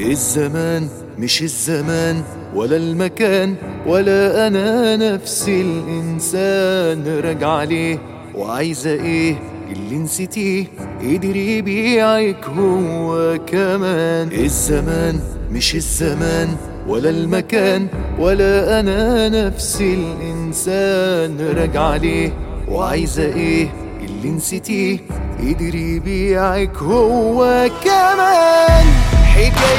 الزمان مش الزمان ولا المكان ولا انا نفسي الانسان راجع ليه وعايزه ايه اللي نسيتيه قدر يبيعك هو كمان الزمان مش الزمان ولا المكان ولا انا نفسي الانسان راجع ليه وعايزه ايه اللي نسيتيه قدر يبيعك هو كمان حكاية